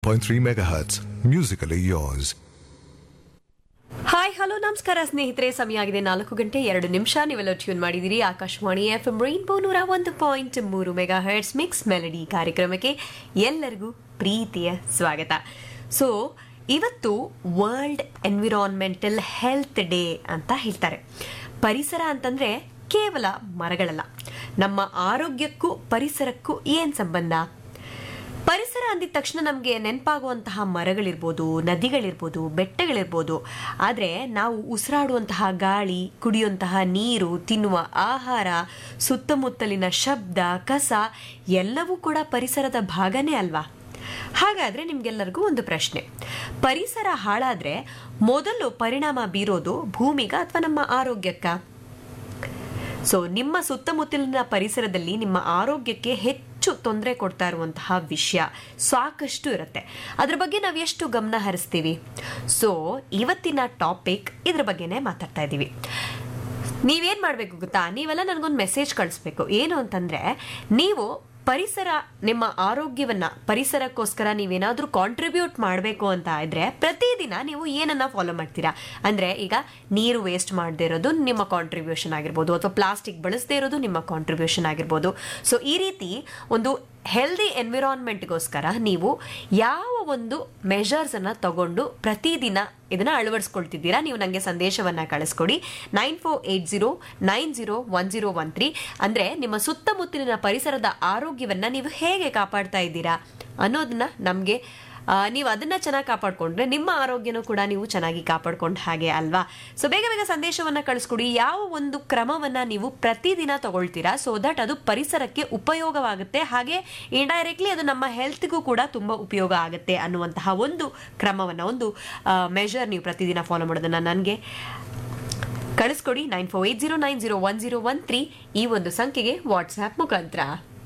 91.3 MHz. Musically yours. Hi hello ನಮಸ್ಕಾರ ಸ್ನೇಹಿತರೆ ಸಮಯ ಆಗಿದೆ ನಾಲ್ಕು ಗಂಟೆ ಎರಡು ನಿಮಿಷ ನೀವೆಲ್ಲ ಟ್ಯೂನ್ ಮಾಡಿದಿರಿ ಆಕಾಶವಾಣಿ ಎಫ್ ಎಂ ರೈನ್ಬೋ ನೂರ ಒಂದು ಪಾಯಿಂಟ್ ಮೂರು ಮೆಗಾ ಹರ್ಟ್ಸ್ ಮಿಕ್ಸ್ ಮೆಲಡಿ ಕಾರ್ಯಕ್ರಮಕ್ಕೆ ಎಲ್ಲರಿಗೂ ಪ್ರೀತಿಯ ಸ್ವಾಗತ ಸೊ ಇವತ್ತು ವರ್ಲ್ಡ್ ಎನ್ವಿರಾನ್ಮೆಂಟಲ್ ಹೆಲ್ತ್ ಡೇ ಅಂತ ಹೇಳ್ತಾರೆ ಪರಿಸರ ಅಂತಂದ್ರೆ ಕೇವಲ ಮರಗಳಲ್ಲ ನಮ್ಮ ಆರೋಗ್ಯಕ್ಕೂ ಪರಿಸರಕ್ಕೂ ಏನ್ ಸಂಬಂಧ ಪರಿಸರ ಅಂದಿದ ತಕ್ಷಣ ನಮಗೆ ನೆನಪಾಗುವಂತಹ ಮರಗಳಿರ್ಬೋದು ನದಿಗಳಿರ್ಬೋದು ಬೆಟ್ಟಗಳಿರ್ಬೋದು ಆದರೆ ನಾವು ಉಸಿರಾಡುವಂತಹ ಗಾಳಿ ಕುಡಿಯುವಂತಹ ನೀರು ತಿನ್ನುವ ಆಹಾರ ಸುತ್ತಮುತ್ತಲಿನ ಶಬ್ದ ಕಸ ಎಲ್ಲವೂ ಕೂಡ ಪರಿಸರದ ಭಾಗನೇ ಅಲ್ವಾ ಹಾಗಾದ್ರೆ ನಿಮ್ಗೆಲ್ಲರಿಗೂ ಒಂದು ಪ್ರಶ್ನೆ ಪರಿಸರ ಹಾಳಾದ್ರೆ ಮೊದಲು ಪರಿಣಾಮ ಬೀರೋದು ಭೂಮಿಗ ಅಥವಾ ನಮ್ಮ ಆರೋಗ್ಯಕ್ಕ ಸೊ ನಿಮ್ಮ ಸುತ್ತಮುತ್ತಲಿನ ಪರಿಸರದಲ್ಲಿ ನಿಮ್ಮ ಆರೋಗ್ಯಕ್ಕೆ ಹೆಚ್ಚು ತೊಂದರೆ ಕೊಡ್ತಾ ಇರುವಂತಹ ವಿಷಯ ಸಾಕಷ್ಟು ಇರುತ್ತೆ ಅದ್ರ ಬಗ್ಗೆ ನಾವು ಎಷ್ಟು ಗಮನ ಹರಿಸ್ತೀವಿ ಸೊ ಇವತ್ತಿನ ಟಾಪಿಕ್ ಇದ್ರ ಬಗ್ಗೆನೇ ಮಾತಾಡ್ತಾ ಇದ್ದೀವಿ ನೀವೇನ್ ಮಾಡ್ಬೇಕು ಗೊತ್ತಾ ನೀವೆಲ್ಲ ನನಗೊಂದು ಮೆಸೇಜ್ ಕಳಿಸ್ಬೇಕು ಏನು ಅಂತಂದ್ರೆ ನೀವು ಪರಿಸರ ನಿಮ್ಮ ಆರೋಗ್ಯವನ್ನ ಪರಿಸರಕ್ಕೋಸ್ಕರ ನೀವೇನಾದ್ರೂ ಕಾಂಟ್ರಿಬ್ಯೂಟ್ ಮಾಡಬೇಕು ಅಂತ ಇದ್ರೆ ಪ್ರತಿದಿನ ನೀವು ಏನನ್ನ ಫಾಲೋ ಮಾಡ್ತೀರಾ ಅಂದ್ರೆ ಈಗ ನೀರು ವೇಸ್ಟ್ ಮಾಡದೇ ಇರೋದು ನಿಮ್ಮ ಕಾಂಟ್ರಿಬ್ಯೂಷನ್ ಆಗಿರ್ಬೋದು ಅಥವಾ ಪ್ಲಾಸ್ಟಿಕ್ ಬಳಸದೇ ಇರೋದು ನಿಮ್ಮ ಕಾಂಟ್ರಿಬ್ಯೂಷನ್ ಆಗಿರ್ಬೋದು ಸೊ ಈ ರೀತಿ ಒಂದು ಹೆಲ್ದಿ ಎನ್ವಿರಾನ್ಮೆಂಟ್ಗೋಸ್ಕರ ನೀವು ಯಾವ ಒಂದು ಮೆಷರ್ಸ್ ಅನ್ನ ತಗೊಂಡು ಪ್ರತಿದಿನ ಇದನ್ನ ಅಳವಡಿಸ್ಕೊಳ್ತಿದ್ದೀರಾ ನೀವು ನನಗೆ ಸಂದೇಶವನ್ನ ಕಳಿಸ್ಕೊಡಿ nine four eight zero nine zero one zero one three ಅಂದ್ರೆ ನಿಮ್ಮ ಸುತ್ತಮುತ್ತಲಿನ ಪರಿಸರದ ಆರೋಗ್ಯವನ್ನ ನೀವು ಹೇಗೆ ಕಾಪಾಡ್ತಾ ಇದ್ದೀರಾ ಅನ್ನೋದನ್ನ ನಮಗೆ ನೀವು ಅದನ್ನ ಚೆನ್ನಾಗಿ ಕಾಪಾಡ್ಕೊಂಡ್ರೆ ನಿಮ್ಮ ಆರೋಗ್ಯನೂ ಕೂಡ ನೀವು ಚೆನ್ನಾಗಿ ಕಾಪಾಡ್ಕೊಂಡ ಹಾಗೆ ಅಲ್ವಾ ಸೊ ಬೇಗ ಬೇಗ ಸಂದೇಶವನ್ನ ಕಳಿಸ್ಕೊಡಿ ಯಾವ ಒಂದು ಕ್ರಮವನ್ನ ನೀವು ಪ್ರತಿದಿನ ತಗೊಳ್ತೀರಾ ಸೊ ದಟ್ ಅದು ಪರಿಸರಕ್ಕೆ ಉಪಯೋಗವಾಗುತ್ತೆ ಹಾಗೆ ಇಂಡೈರೆಕ್ಟ್ಲಿ ಅದು ನಮ್ಮ ಹೆಲ್ತ್ಗೂ ಕೂಡ ತುಂಬಾ ಉಪಯೋಗ ಆಗುತ್ತೆ ಅನ್ನುವಂತಹ ಒಂದು ಕ್ರಮವನ್ನ ಒಂದು ಮೆಷರ್ ನೀವು ಪ್ರತಿದಿನ ಫಾಲೋ ಮಾಡೋದನ್ನ ನನಗೆ ಕಳಿಸ್ಕೊಡಿ nine four eight zero nine zero one zero one three ಈ ಒಂದು ಸಂಖ್ಯೆಗೆ ವಾಟ್ಸ್ಆ್ಯಪ್ ಮುಖಾಂತರ